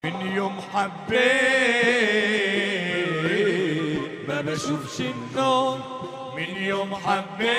من يوم حبيت ما بشوفش النوم من يوم حبيت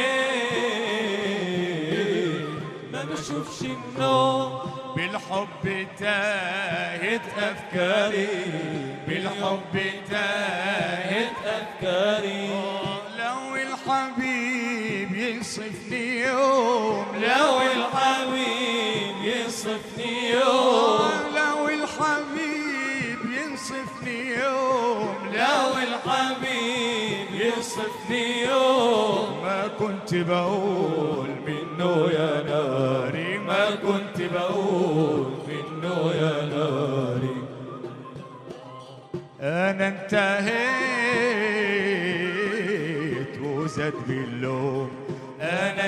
ما بشوفش النوم بالحب تاهت افكاري بالحب تاهت افكاري لو الحبيب يصفني يوم لو الحبيب يصفني يوم لو الحبيب ينصفني يوم لو الحبيب يصفني يوم ما كنت بقول منه يا ناري ما كنت بقول منه يا ناري انا انتهيت وزاد باللوم انا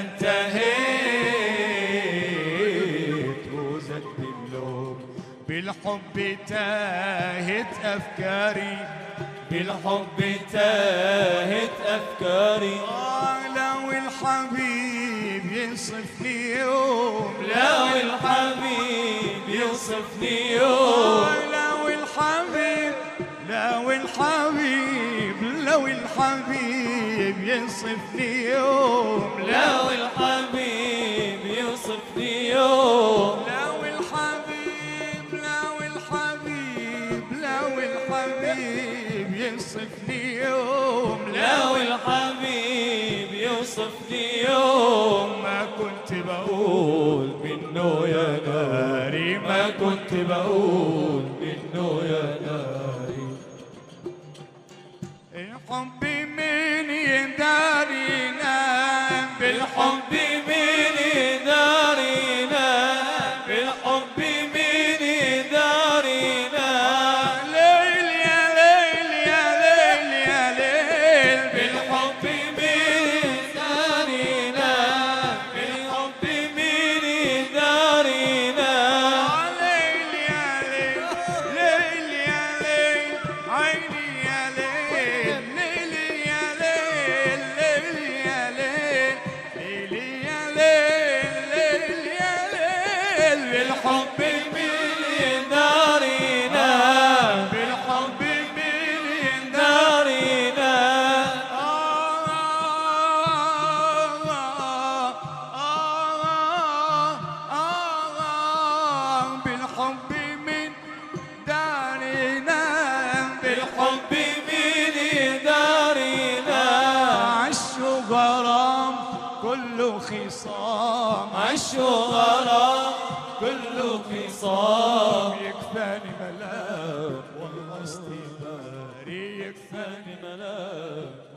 انتهيت وزاد باللوم بالحب تاهت افكاري بالحب تاهت أفكاري آه لو الحبيب ينصفني يوم لو الحبيب يوصفني يوم آه لو الحبيب لو الحبيب لو الحبيب ينصفني يوم لو الحبيب يوصفني يوم لو الحبيب لو الحبيب لو الحبيب ينصفني يوم لو الحبيب يوصفني يوم ما كنت بقول منه يا ناري ما كنت بقول منه يا ناري الحب من يدارينا بالحب من دارنا بالحب من دارنا ليل يا ليل يا ليل يا ليل بالحب من دارنا بالحب من دارنا ليل يا ليل ليل يا ليل عيني يا ليل ليل يا ليل ليل يا ليل ليل يا ليل ليل يا ليل بالحب من دارنا بالحب من دارنا بالحب من دارنا بالحب من دارنا عشو غرام كله خصام عشو غرام كله خصام يكفاني ملاك والله استباري يكفاني ملاك